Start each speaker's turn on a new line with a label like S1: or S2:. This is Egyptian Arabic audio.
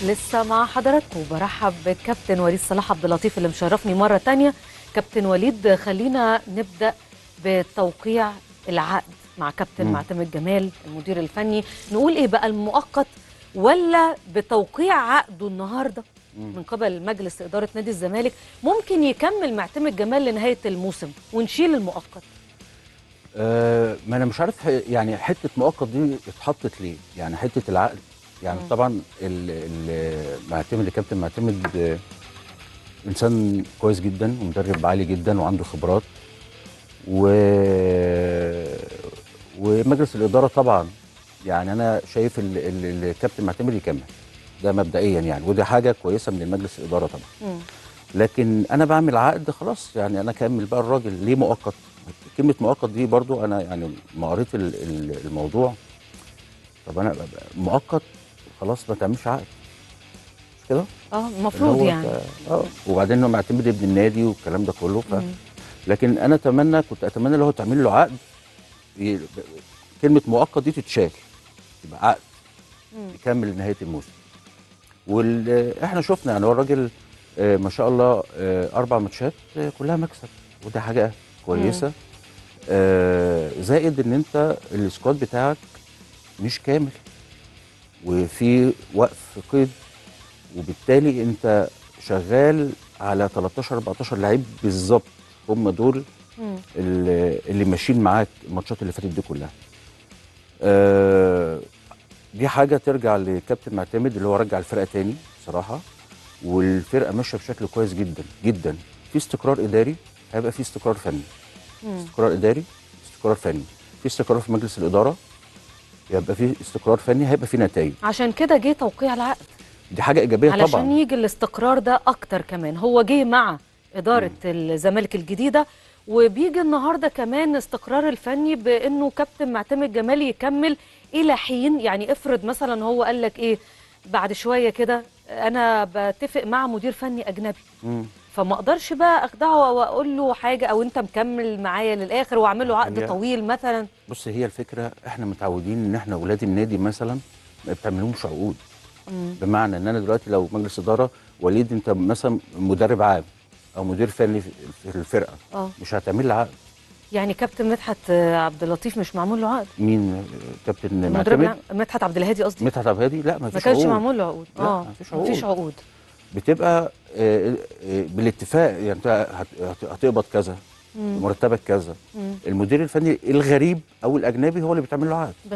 S1: لسه مع حضراتكم برحب بالكابتن وليد صلاح عبد اللطيف اللي مشرفني مره تانية كابتن وليد خلينا نبدا بتوقيع العقد مع كابتن
S2: مم.
S1: معتمد جمال المدير الفني نقول ايه بقى المؤقت ولا بتوقيع عقده النهارده من قبل مجلس اداره نادي الزمالك ممكن يكمل معتمد جمال لنهايه الموسم ونشيل المؤقت
S2: آه ما انا مش عارف ح- يعني حته مؤقت دي اتحطت ليه يعني حته العقد يعني
S1: مم.
S2: طبعا ال- ال- معتمد الكابتن معتمد آه، انسان كويس جدا ومدرب عالي جدا وعنده خبرات و ومجلس الاداره طبعا يعني انا شايف ال- ال- الكابتن معتمد يكمل ده مبدئيا يعني ودي حاجه كويسه من المجلس الاداره طبعا
S1: مم.
S2: لكن انا بعمل عقد خلاص يعني انا اكمل بقى الراجل ليه مؤقت كلمه مؤقت دي برضو انا يعني ما قريت ال- ال- الموضوع طب انا ببقى مؤقت خلاص ما تعملش عقد مش كده
S1: اه
S2: اللي
S1: المفروض
S2: هو
S1: يعني
S2: أنت- اه وبعدين انه معتمد ابن النادي والكلام ده كله ف...
S1: مم.
S2: لكن انا اتمنى كنت اتمنى لو هو تعمل له عقد ي- ب- كلمه مؤقت دي تتشال يبقى عقد
S1: مم.
S2: يكمل نهايه الموسم واحنا شفنا يعني هو الراجل آه، ما شاء الله آه، اربع ماتشات آه، كلها مكسب وده حاجه كويسه آه، زائد ان انت السكواد بتاعك مش كامل وفي وقف قيد وبالتالي انت شغال على 13 14 لعيب بالظبط هم دول
S1: مم.
S2: اللي اللي ماشيين معاك الماتشات اللي فاتت دي كلها. آه دي حاجه ترجع لكابتن معتمد اللي هو رجع الفرقه تاني بصراحه والفرقه ماشيه بشكل كويس جدا جدا في استقرار اداري هيبقى في استقرار فني
S1: مم.
S2: استقرار اداري استقرار فني في استقرار في مجلس الاداره يبقى في استقرار فني هيبقى في نتائج
S1: عشان كده جه توقيع العقد
S2: دي حاجه ايجابيه
S1: علشان
S2: طبعا
S1: يجي الاستقرار ده اكتر كمان هو جه مع اداره الزمالك الجديده وبيجي النهارده كمان استقرار الفني بانه كابتن معتمد جمال يكمل الى حين يعني افرض مثلا هو قال لك ايه بعد شويه كده انا بتفق مع مدير فني اجنبي
S2: مم.
S1: فما اقدرش بقى اخدعه واقول له حاجه او انت مكمل معايا للاخر واعمل له عقد
S2: هي-
S1: طويل مثلا
S2: بص هي الفكره احنا متعودين ان احنا اولاد النادي مثلا ما بتعملهمش عقود
S1: مم.
S2: بمعنى ان انا دلوقتي لو مجلس اداره وليد انت مثلا مدرب عام او مدير فني في في الفرقه
S1: اه
S2: مش هتعمل لي عقد
S1: يعني كابتن مدحت آه، عبد اللطيف مش معمول له عقد
S2: مين آه، كابتن
S1: المدرب
S2: معتمد
S1: العام- مدحت عبد الهادي قصدي
S2: مدحت عبد الهادي لا ما
S1: ما
S2: فيش
S1: كانش
S2: عقود
S1: معمول له عقود
S2: لا،
S1: اه
S2: مفيش
S1: مفيش
S2: عقود.
S1: عقود
S2: بتبقى آه، آه، بالاتفاق يعني انت هت- هت- هتقبض كذا
S1: مم.
S2: مرتبك كذا
S1: مم.
S2: المدير الفني الغريب او الاجنبي هو اللي بيتعمل له عقد